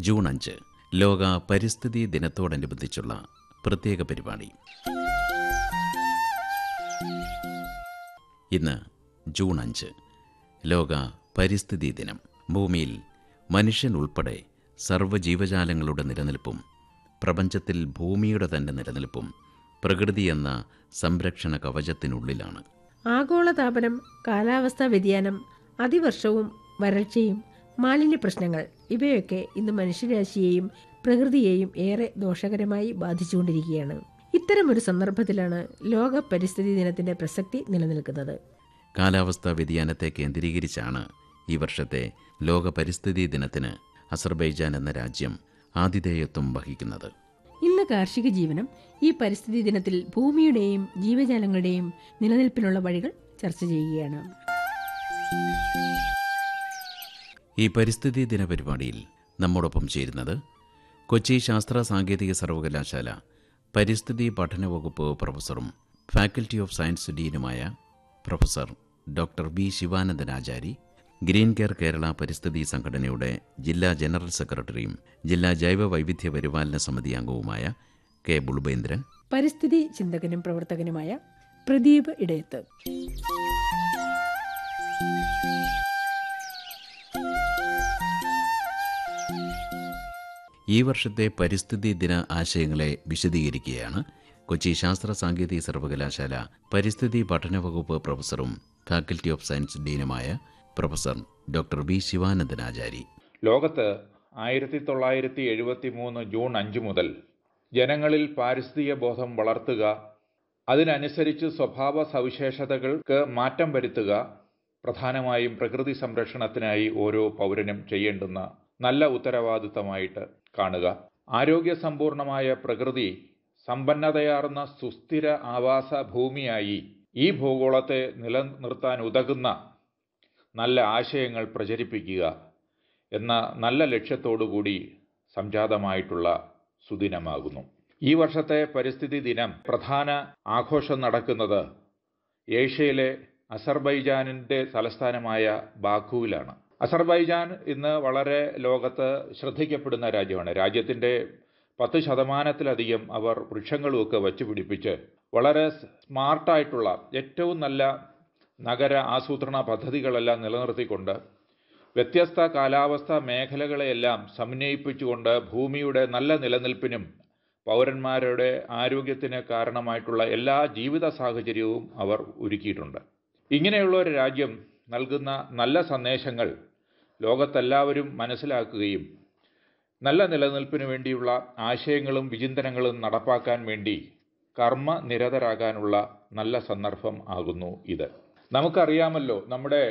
June അഞ്ച് ലോക പരിസ്ഥിതി ദിനത്തോടനുബന്ധിച്ചുള്ള പ്രത്യേക പരിപാടി ഇന്ന് ജൂൺ അഞ്ച് ലോക പരിസ്ഥിതി ദിനം ഭൂമിയിൽ മനുഷ്യൻ ഉൾപ്പെടെ സർവ്വജീവജാലങ്ങളുടെ നിലനിൽപ്പും പ്രപഞ്ചത്തിൽ ഭൂമിയുടെ തന്നെ നിലനിൽപ്പും പ്രകൃതി എന്ന സംരക്ഷണ കവചത്തിനുള്ളിലാണ് ആഗോളതാപനം കാലാവസ്ഥാ വ്യതിയാനം അതിവർഷവും വരൾച്ചയും മാലിന്യ പ്രശ്നങ്ങൾ ഇവയൊക്കെ ഇന്ന് മനുഷ്യരാശിയെയും പ്രകൃതിയെയും ഏറെ ദോഷകരമായി ബാധിച്ചുകൊണ്ടിരിക്കുകയാണ് ഇത്തരമൊരു സന്ദർഭത്തിലാണ് ലോക പരിസ്ഥിതി ദിനത്തിന്റെ പ്രസക്തി നിലനിൽക്കുന്നത് കാലാവസ്ഥാ വ്യതിയാനത്തെ കേന്ദ്രീകരിച്ചാണ് ഈ വർഷത്തെ ലോക പരിസ്ഥിതി ദിനത്തിന് അസർബൈജാൻ എന്ന രാജ്യം ആതിഥേയത്വം വഹിക്കുന്നത് ഇന്ന് കാർഷിക ജീവനം ഈ പരിസ്ഥിതി ദിനത്തിൽ ഭൂമിയുടെയും ജീവജാലങ്ങളുടെയും നിലനിൽപ്പിനുള്ള വഴികൾ ചർച്ച ചെയ്യുകയാണ് ഈ പരിസ്ഥിതി ദിന പരിപാടിയിൽ നമ്മോടൊപ്പം ചേരുന്നത് കൊച്ചി ശാസ്ത്ര സാങ്കേതിക സർവകലാശാല പരിസ്ഥിതി പഠന വകുപ്പ് പ്രൊഫസറും ഫാക്കൽറ്റി ഓഫ് സയൻസ് ഡീനുമായ professor doctor B Sivanandan Achari green care Kerala പരിസ്ഥിതി സംഘടനയുടെ ജില്ലാ ജനറൽ സെക്രട്ടറിയും ജില്ലാ ജൈവ വൈവിധ്യ പരിപാലന സമിതി അംഗവുമായ കെ ബുൾബേന്ദ്രൻ പരിസ്ഥിതി ചിന്തകനും പ്രവർത്തകനുമായ പ്രദീപ് ഇടയത്ത് ഈ വർഷത്തെ പരിസ്ഥിതി ദിന ആശയങ്ങളെ വിശദീകരിക്കുകയാണ് കൊച്ചി ശാസ്ത്ര സാങ്കേതിക സർവകലാശാല പരിസ്ഥിതി പഠന വകുപ്പ് പ്രൊഫസറും ഫാക്കൽറ്റി ഓഫ് സയൻസ് ഡീനുമായ professor doctor V Sivanandan Achari ലോകത്ത് ആയിരത്തി തൊള്ളായിരത്തി എഴുപത്തി മൂന്ന് ജൂൺ അഞ്ച് മുതൽ ജനങ്ങളിൽ പാരിസ്ഥിതിക ബോധം വളർത്തുക അതിനനുസരിച്ച് സ്വഭാവ സവിശേഷതകൾക്ക് മാറ്റം വരുത്തുക പ്രധാനമായും പ്രകൃതി സംരക്ഷണത്തിനായി ഓരോ പൗരനും ചെയ്യേണ്ടുന്ന നല്ല ഉത്തരവാദിത്തമായിട്ട് കാണുക ആരോഗ്യസമ്പൂർണമായ പ്രകൃതി സമ്പന്നതയാർന്ന സുസ്ഥിര ആവാസ ഭൂമിയായി ഈ ഭൂഗോളത്തെ നിലനിർത്താൻ ഉതകുന്ന നല്ല ആശയങ്ങൾ പ്രചരിപ്പിക്കുക എന്ന നല്ല ലക്ഷ്യത്തോടുകൂടി സംജാതമായിട്ടുള്ള സുദിനമാകുന്നു ഈ വർഷത്തെ പരിസ്ഥിതി ദിനം പ്രധാന ആഘോഷം നടക്കുന്നത് ഏഷ്യയിലെ അസർബൈജാനിൻ്റെ തലസ്ഥാനമായ ബാക്കുവിലാണ് അസർബൈജാൻ ഇന്ന് വളരെ ലോകത്ത് ശ്രദ്ധിക്കപ്പെടുന്ന രാജ്യമാണ് രാജ്യത്തിൻ്റെ പത്ത് ശതമാനത്തിലധികം അവർ വൃക്ഷങ്ങളുമൊക്കെ വച്ചുപിടിപ്പിച്ച് വളരെ സ്മാർട്ടായിട്ടുള്ള ഏറ്റവും നല്ല നഗര ആസൂത്രണ പദ്ധതികളെല്ലാം നിലനിർത്തിക്കൊണ്ട് വ്യത്യസ്ത കാലാവസ്ഥ മേഖലകളെയെല്ലാം സമന്വയിപ്പിച്ചുകൊണ്ട് ഭൂമിയുടെ നല്ല നിലനിൽപ്പിനും പൗരന്മാരുടെ ആരോഗ്യത്തിന് കാരണമായിട്ടുള്ള എല്ലാ ജീവിത സാഹചര്യവും അവർ ഒരുക്കിയിട്ടുണ്ട് ഇങ്ങനെയുള്ള ഒരു രാജ്യം നൽകുന്ന നല്ല സന്ദേശങ്ങൾ ലോകത്തെല്ലാവരും മനസ്സിലാക്കുകയും നല്ല നിലനിൽപ്പിന് വേണ്ടിയുള്ള ആശയങ്ങളും വിചിന്തനങ്ങളും നടപ്പാക്കാൻ വേണ്ടി കർമ്മ നിരതരാകാനുള്ള നല്ല സന്ദർഭം ആകുന്നു ഇത് നമുക്കറിയാമല്ലോ നമ്മുടെ